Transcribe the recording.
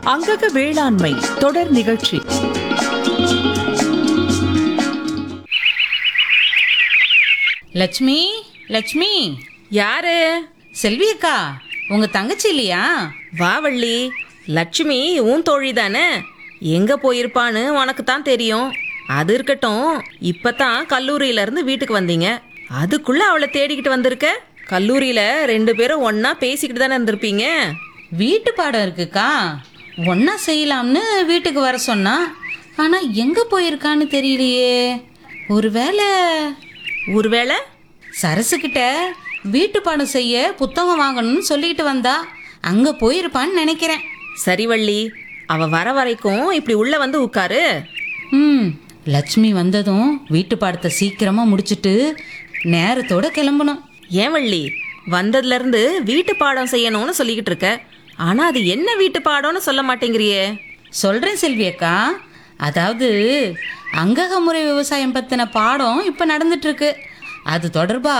அங்கக வேளாண்மை தொடர் நிகழ்ச்சி லட்சுமி லட்சுமி யாரு செல்வி அக்கா உங்க தங்கச்சி இல்லையா வா வள்ளி லட்சுமி உன் தோழி தானே எங்க போயிருப்பான்னு உனக்கு தான் தெரியும் அது இருக்கட்டும் இப்பதான் கல்லூரியில இருந்து வீட்டுக்கு வந்தீங்க அதுக்குள்ள அவளை தேடிக்கிட்டு வந்திருக்க கல்லூரியில ரெண்டு பேரும் ஒண்ணா பேசிக்கிட்டு தானே இருந்திருப்பீங்க வீட்டு பாடம் இருக்குக்கா ஒண்ணா செய்யலாம்னு வீட்டுக்கு வர சொன்னா ஆனா எங்க போயிருக்கான்னு தெரியலையே ஒருவேளை ஒருவேளை சரசுகிட்ட வீட்டு பாடம் செய்ய புத்தகம் வாங்கணும்னு சொல்லிக்கிட்டு வந்தா அங்க போயிருப்பான்னு நினைக்கிறேன் சரி வள்ளி அவ வர வரைக்கும் இப்படி உள்ள வந்து உட்காரு ம் லட்சுமி வந்ததும் வீட்டு பாடத்தை சீக்கிரமா முடிச்சிட்டு நேரத்தோட கிளம்பணும் ஏன் வள்ளி வந்ததுல இருந்து வீட்டு பாடம் செய்யணும்னு சொல்லிக்கிட்டு இருக்க ஆனா அது என்ன வீட்டு பாடம்னு சொல்ல மாட்டேங்கிறியே சொல்றேன் செல்வி அக்கா அதாவது அங்கக முறை விவசாயம் பத்தின பாடம் இப்ப நடந்துட்டு இருக்கு அது தொடர்பா